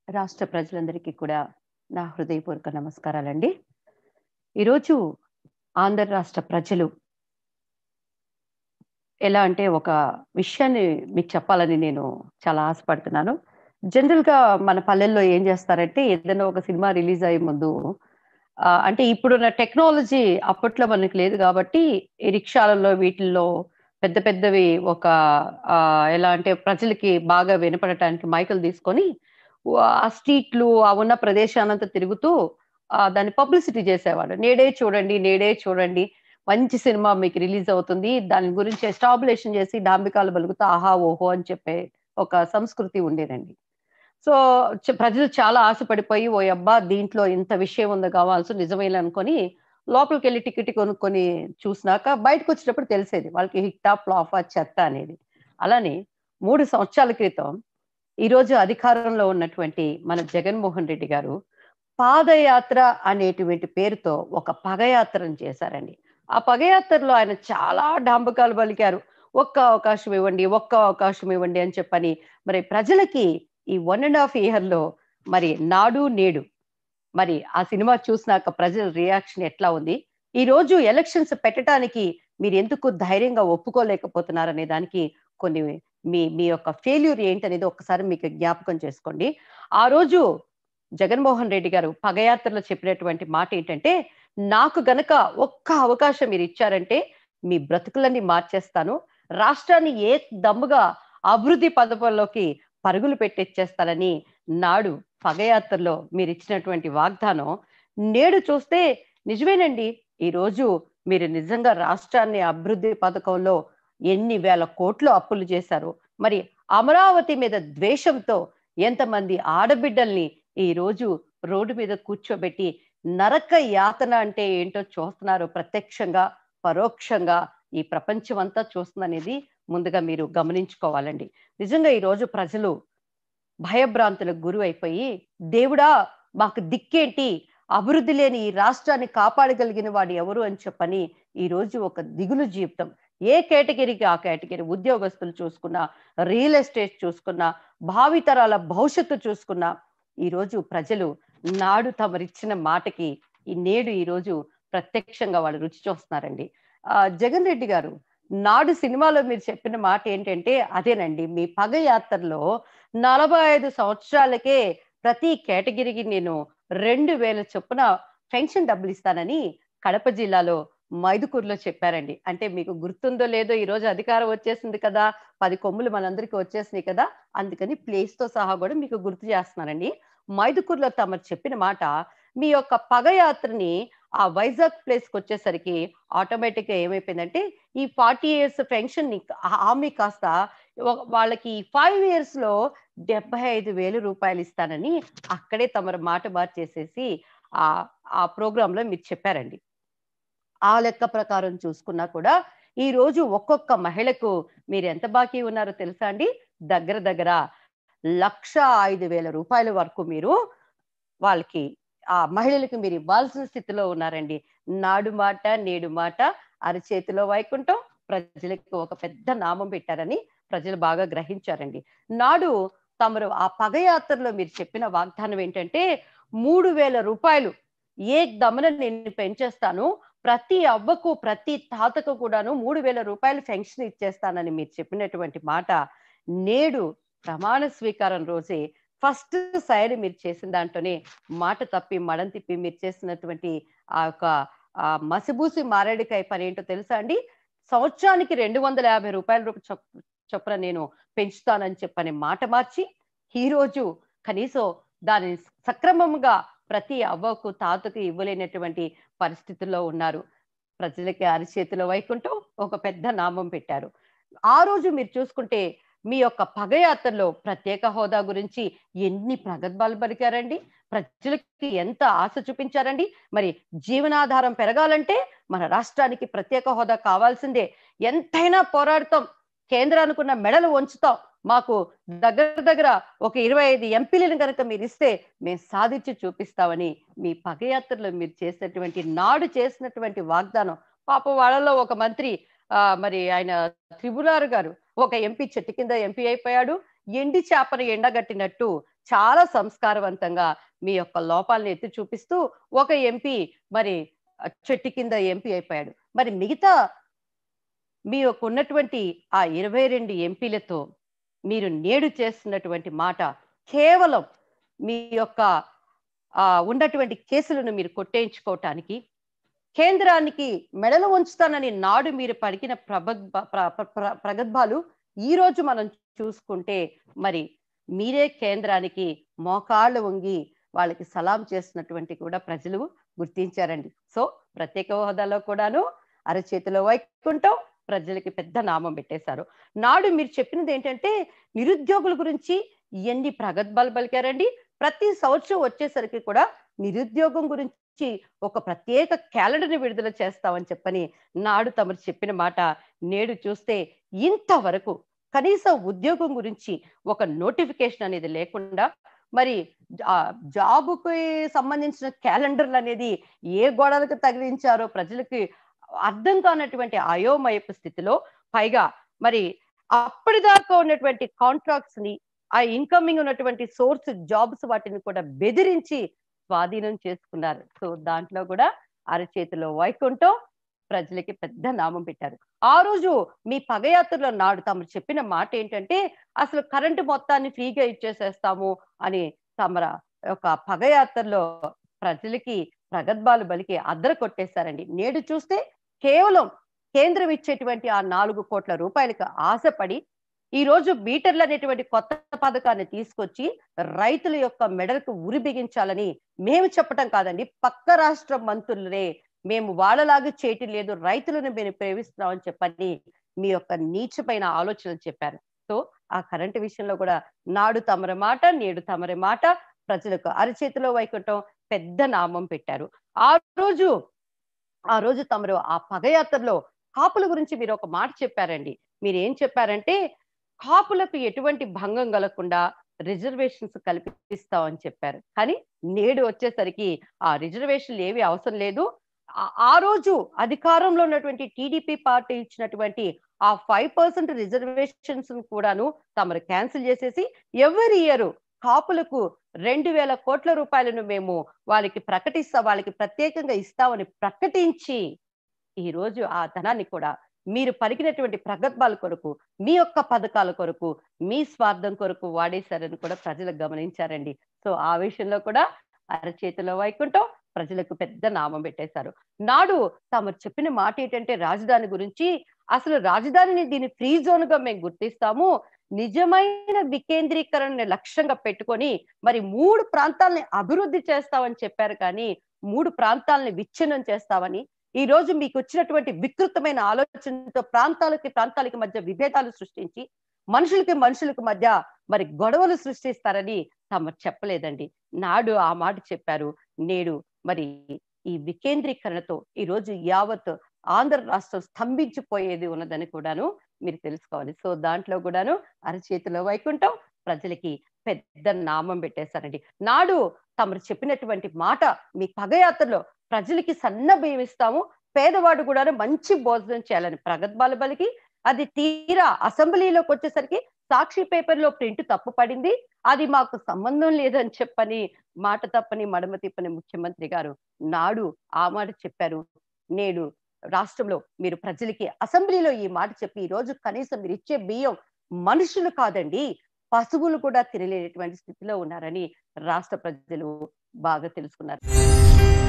రాష్ట్ర ప్రజలందరికీ కూడా నా హృదయపూర్వక నమస్కారాలండి ఈరోజు ఆంధ్ర రాష్ట్ర ప్రజలు ఎలా అంటే ఒక విషయాన్ని మీకు చెప్పాలని నేను చాలా ఆశపడుతున్నాను జనరల్ గా మన పల్లెల్లో ఏం చేస్తారంటే ఏదైనా ఒక సినిమా రిలీజ్ అయ్యే ముందు ఆ, అంటే ఇప్పుడున్న టెక్నాలజీ అప్పట్లో మనకి లేదు కాబట్టి ఈ రిక్షాలలో వీటిల్లో పెద్ద పెద్దవి ఒక ఆ, ఎలా అంటే ప్రజలకి బాగా వినపడటానికి మైకులు తీసుకొని ఆ స్ట్రీట్లు ఆ ఉన్న ప్రదేశానంతా తిరుగుతూ ఆ, దాన్ని పబ్లిసిటీ చేసేవాడు నేడే చూడండి నేడే చూడండి మంచి సినిమా మీకు రిలీజ్ అవుతుంది దాని గురించి ఎస్టాబ్లిషన్ చేసి డాంబికాలు బలుగుతూ ఆహా ఓహో అని చెప్పే ఒక సంస్కృతి ఉండేదండి సో చ- ప్రజలు చాలా ఆశపడిపోయి ఓ అబ్బా దీంట్లో ఇంత విషయం ఉంది కావాల్సి నిజమేలా అనుకొని లోపలికి వెళ్ళి టికెట్ కొనుక్కొని చూసినాక బయటకు వచ్చేటప్పుడు తెలిసేది వాళ్ళకి హిట్టా ఫ్లాఫా చెత్త అనేది అలానే మూడు సంవత్సరాల క్రితం ఈ రోజు అధికారంలో ఉన్నటువంటి మన జగన్మోహన్ రెడ్డి గారు పాదయాత్ర అనేటువంటి పేరుతో ఒక పగయాత్రను చేశారండి ఆ పగయాత్రలో ఆయన చాలా డాంబకాలు పలికారు ఒక్క అవకాశం ఇవ్వండి ఒక్క అవకాశం ఇవ్వండి అని చెప్పని మరి ప్రజలకి ఈ వన్ అండ్ హాఫ్ ఇయర్ లో మరి నాడు నేడు మరి ఆ సినిమా చూసినాక ప్రజల రియాక్షన్ ఎట్లా ఉంది ఈ రోజు ఎలక్షన్స్ పెట్టడానికి మీరు ఎందుకు ధైర్యంగా ఒప్పుకోలేకపోతున్నారనే దానికి కొన్ని మీ మీ యొక్క ఫెయిల్యూర్ ఏంటనేది ఒక్కసారి మీకు జ్ఞాపకం చేసుకోండి ఆ రోజు జగన్మోహన్ రెడ్డి గారు పగయాత్రలో చెప్పినటువంటి మాట ఏంటంటే నాకు గనక ఒక్క అవకాశం మీరు ఇచ్చారంటే మీ బ్రతుకులన్నీ మార్చేస్తాను రాష్ట్రాన్ని ఏ దమ్ముగా అభివృద్ధి పదవుల్లోకి పరుగులు పెట్టిచ్చేస్తానని నాడు పగయాత్రలో మీరు ఇచ్చినటువంటి వాగ్దానం నేడు చూస్తే నిజమేనండి ఈ రోజు మీరు నిజంగా రాష్ట్రాన్ని అభివృద్ధి పథకంలో ఎన్ని వేల కోట్లు అప్పులు చేశారు మరి అమరావతి మీద ద్వేషంతో ఎంతమంది ఆడబిడ్డల్ని ఈ రోజు రోడ్డు మీద కూర్చోబెట్టి నరక యాతన అంటే ఏంటో చూస్తున్నారు ప్రత్యక్షంగా పరోక్షంగా ఈ ప్రపంచం అంతా చూస్తుందనేది ముందుగా మీరు గమనించుకోవాలండి నిజంగా ఈ రోజు ప్రజలు భయభ్రాంతులకు గురి అయిపోయి దేవుడా మాకు దిక్కేంటి అభివృద్ధి లేని ఈ రాష్ట్రాన్ని కాపాడగలిగిన వాడు ఎవరు అని చెప్పని ఈ రోజు ఒక దిగులు జీవితం ఏ కేటగిరీకి ఆ కేటగిరీ ఉద్యోగస్తులు చూసుకున్నా రియల్ ఎస్టేట్ చూసుకున్నా భావితరాల భవిష్యత్తు చూసుకున్నా ఈ రోజు ప్రజలు నాడు తమరిచ్చిన మాటకి ఈ నేడు ఈ రోజు ప్రత్యక్షంగా వాళ్ళు రుచి చూస్తున్నారండి ఆ జగన్ రెడ్డి గారు నాడు సినిమాలో మీరు చెప్పిన మాట ఏంటంటే అదేనండి మీ పగ యాత్రలో నలభై ఐదు సంవత్సరాలకే ప్రతి కేటగిరీకి నేను రెండు వేల చొప్పున పెన్షన్ డబ్బులు ఇస్తానని కడప జిల్లాలో మైదుకూరులో చెప్పారండి అంటే మీకు గుర్తుందో లేదో ఈ రోజు అధికారం వచ్చేసింది కదా పది కొమ్ములు మనందరికీ వచ్చేసినాయి కదా అందుకని ప్లేస్ తో సహా కూడా మీకు గుర్తు చేస్తున్నానండి మైదుకూరులో తమరు చెప్పిన మాట మీ యొక్క పగయాత్రని ఆ వైజాగ్ ప్లేస్ కి వచ్చేసరికి ఆటోమేటిక్ గా ఏమైపోయిందంటే ఈ ఫార్టీ ఇయర్స్ పెన్షన్ ని హామీ కాస్త ఒక- వాళ్ళకి ఫైవ్ ఇయర్స్ లో డెబ్బై ఐదు వేలు రూపాయలు ఇస్తానని అక్కడే తమరు మాట మార్చేసేసి ఆ ఆ ప్రోగ్రామ్ లో మీరు చెప్పారండి ఆ లెక్క ప్రకారం చూసుకున్నా కూడా ఈ రోజు ఒక్కొక్క మహిళకు మీరు ఎంత బాకీ ఉన్నారో తెలుసా అండి దగ్గర దగ్గర లక్ష ఐదు వేల రూపాయల వరకు మీరు వాళ్ళకి ఆ మహిళలకు మీరు ఇవ్వాల్సిన స్థితిలో ఉన్నారండి నాడు మాట నేడు మాట అరచేతిలో వైకుంఠం ప్రజలకు ఒక పెద్ద నామం పెట్టారని ప్రజలు బాగా గ్రహించారండి నాడు తమరు ఆ పగయాత్రలో మీరు చెప్పిన వాగ్దానం ఏంటంటే మూడు వేల రూపాయలు ఏ దమన నేను పెంచేస్తాను ప్రతి అవ్వకు ప్రతి తాతకు కూడాను మూడు వేల రూపాయలు పెన్షన్ ఇచ్చేస్తానని మీరు చెప్పినటువంటి మాట నేడు ప్రమాణ స్వీకారం రోజే ఫస్ట్ సైడ్ మీరు చేసిన దాంట్లోనే మాట తప్పి మడం తిప్పి మీరు చేసినటువంటి ఆ యొక్క ఆ మసిబూసి మారేడుకాయ పని ఏంటో తెలుసా అండి సంవత్సరానికి రెండు వందల యాభై రూపాయల రూప చొప్- చొప్పున నేను పెంచుతానని చెప్పని మాట మార్చి ఈ రోజు కనీసం దానిని సక్రమంగా ప్రతి అవ్వకు తాతకు ఇవ్వలేనటువంటి పరిస్థితుల్లో ఉన్నారు ప్రజలకి అరిచేతిలో వైకుంఠం ఒక పెద్ద నామం పెట్టారు ఆ రోజు మీరు చూసుకుంటే మీ యొక్క పగయాత్రలో ప్రత్యేక హోదా గురించి ఎన్ని ప్రగల్భాలు పలికారండి ప్రజలకి ఎంత ఆశ చూపించారండి మరి జీవనాధారం పెరగాలంటే మన రాష్ట్రానికి ప్రత్యేక హోదా కావాల్సిందే ఎంతైనా పోరాడతాం కేంద్రానికి ఉన్న మెడలు వంచుతాం మాకు దగ్గర దగ్గర ఒక ఇరవై ఐదు ఎంపీలను కనుక మీరు ఇస్తే మేము సాధించి చూపిస్తామని మీ పగయాత్రలో మీరు చేసినటువంటి నాడు చేసినటువంటి వాగ్దానం పాప వాళ్ళలో ఒక మంత్రి ఆ మరి ఆయన త్రిపురారు గారు ఒక ఎంపీ చెట్టు కింద ఎంపీ అయిపోయాడు ఎండి చేపను ఎండగట్టినట్టు చాలా సంస్కారవంతంగా మీ యొక్క లోపాలను ఎత్తి చూపిస్తూ ఒక ఎంపీ మరి చెట్టు కింద ఎంపీ అయిపోయాడు మరి మిగతా మీ యొక్క ఉన్నటువంటి ఆ ఇరవై రెండు ఎంపీలతో మీరు నేడు చేస్తున్నటువంటి మాట కేవలం మీ యొక్క ఆ ఉన్నటువంటి కేసులను మీరు కొట్టేయించుకోవటానికి కేంద్రానికి మెడలు ఉంచుతానని నాడు మీరు పలికిన ప్రబద్భ ప్ర- ప్ర- ప్ర- ప్రగద్భాలు ఈ రోజు మనం చూసుకుంటే మరి మీరే కేంద్రానికి మోకాళ్ళు వంగి వాళ్ళకి సలాం చేస్తున్నటువంటి కూడా ప్రజలు గుర్తించారండి సో ప్రత్యేక హోదాలో కూడాను అరచేతిలో వైకుంఠం ప్రజలకి పెద్ద నామం పెట్టేశారు నాడు మీరు చెప్పినది ఏంటంటే నిరుద్యోగుల గురించి ఎన్ని ప్రగద్భాలు పలికారండి ప్రతి సంవత్సరం వచ్చేసరికి కూడా నిరుద్యోగం గురించి ఒక ప్రత్యేక క్యాలెండర్ని విడుదల చేస్తామని చెప్పని నాడు తమరు చెప్పిన మాట నేడు చూస్తే ఇంతవరకు కనీసం ఉద్యోగం గురించి ఒక నోటిఫికేషన్ అనేది లేకుండా మరి ఆ జాబుకి సంబంధించిన క్యాలెండర్లు అనేది ఏ గోడలకు తగిలించారో ప్రజలకి అర్థం కానటువంటి అయోమయపు స్థితిలో పైగా మరి అప్పటిదాకా ఉన్నటువంటి కాంట్రాక్ట్స్ ని ఆ ఇన్కమింగ్ ఉన్నటువంటి సోర్స్ జాబ్స్ వాటిని కూడా బెదిరించి స్వాధీనం చేసుకున్నారు సో దాంట్లో కూడా అరచేతిలో వైకుంఠం ప్రజలకి పెద్ద నామం పెట్టారు ఆ రోజు మీ పగయాత్రలో నాడు తమరు చెప్పిన మాట ఏంటంటే అసలు కరెంటు మొత్తాన్ని ఫ్రీగా ఇచ్చేసేస్తాము అని తమర ఒక పగయాత్రలో ప్రజలకి ప్రగద్భాలు బలికి అద్దరు కొట్టేశారండి నేడు చూస్తే కేవలం కేంద్రం ఇచ్చేటువంటి ఆ నాలుగు కోట్ల రూపాయలకు ఆశపడి ఈ రోజు మీటర్లు అనేటువంటి కొత్త పథకాన్ని తీసుకొచ్చి రైతుల యొక్క మెడలకు ఉరి బిగించాలని మేము చెప్పటం కాదండి పక్క రాష్ట్ర మంత్రులనే మేము వాళ్ళలాగా చేయటం లేదు రైతులను మేము ప్రేమిస్తున్నామని చెప్పని మీ యొక్క నీచమైన ఆలోచనలు చెప్పారు సో ఆ కరెంటు విషయంలో కూడా నాడు తమరి మాట నేడు తమరి మాట ప్రజలకు అరచేతిలో వైకుంఠం పెద్ద నామం పెట్టారు ఆ రోజు ఆ రోజు తమరు ఆ పగయాత్రలో కాపుల గురించి మీరు ఒక మాట చెప్పారండి మీరు ఏం చెప్పారంటే కాపులకు ఎటువంటి భంగం కలగకుండా రిజర్వేషన్స్ కల్పిస్తామని చెప్పారు కానీ నేడు వచ్చేసరికి ఆ రిజర్వేషన్లు ఏవి అవసరం లేదు ఆ- ఆ రోజు అధికారంలో ఉన్నటువంటి టీడీపీ పార్టీ ఇచ్చినటువంటి ఆ ఫైవ్ పర్సెంట్ రిజర్వేషన్స్ కూడాను తమరు క్యాన్సిల్ చేసేసి ఎవరి ఇయర్ కాపులకు రెండు వేల కోట్ల రూపాయలను మేము వాళ్ళకి ప్రకటిస్తా వాళ్ళకి ప్రత్యేకంగా ఇస్తామని ప్రకటించి ఈ రోజు ఆ ధనాన్ని కూడా మీరు పలికినటువంటి ప్రగద్భాల కొరకు మీ యొక్క పథకాల కొరకు మీ స్వార్థం కొరకు వాడేశారని కూడా ప్రజలు గమనించారండి సో ఆ విషయంలో కూడా అరచేతిలో వైకుంఠం ప్రజలకు పెద్ద నామం పెట్టేశారు నాడు తమరు చెప్పిన మాట ఏంటంటే రాజధాని గురించి అసలు రాజధానిని దీని ఫ్రీ జోన్ గా మేము గుర్తిస్తాము నిజమైన వికేంద్రీకరణని లక్ష్యంగా పెట్టుకొని మరి మూడు ప్రాంతాలని అభివృద్ధి చేస్తామని చెప్పారు కానీ మూడు ప్రాంతాలని విచ్ఛిన్నం చేస్తామని ఈ రోజు మీకు వచ్చినటువంటి వికృతమైన ఆలోచనతో ప్రాంతాలకి ప్రాంతాలకి మధ్య విభేదాలు సృష్టించి మనుషులకి మనుషులకు మధ్య మరి గొడవలు సృష్టిస్తారని తమరు చెప్పలేదండి నాడు ఆ మాట చెప్పారు నేడు మరి ఈ వికేంద్రీకరణతో ఈ రోజు యావత్ ఆంధ్ర రాష్ట్రం స్తంభించిపోయేది ఉన్నదని కూడాను మీరు తెలుసుకోవాలి సో దాంట్లో కూడాను అరచేతిలో వైకుంఠం ప్రజలకి పెద్ద నామం పెట్టేశారండి నాడు తమరు చెప్పినటువంటి మాట మీ పగయాత్రలో ప్రజలకి సన్న బియ్యం ఇస్తాము పేదవాడు కూడా మంచి భోజనం చేయాలని ప్రగద్భాల బలికి అది తీరా అసెంబ్లీలోకి వచ్చేసరికి సాక్షి పేపర్ లో ప్రింట్ తప్పు పడింది అది మాకు సంబంధం లేదని చెప్పని మాట తప్పని మడమ తిప్పని ముఖ్యమంత్రి గారు నాడు ఆ మాట చెప్పారు నేడు రాష్ట్రంలో మీరు ప్రజలకి అసెంబ్లీలో ఈ మాట చెప్పి ఈ రోజు కనీసం మీరు ఇచ్చే బియ్యం మనుషులు కాదండి పశువులు కూడా తినలేనటువంటి స్థితిలో ఉన్నారని రాష్ట్ర ప్రజలు బాగా తెలుసుకున్నారు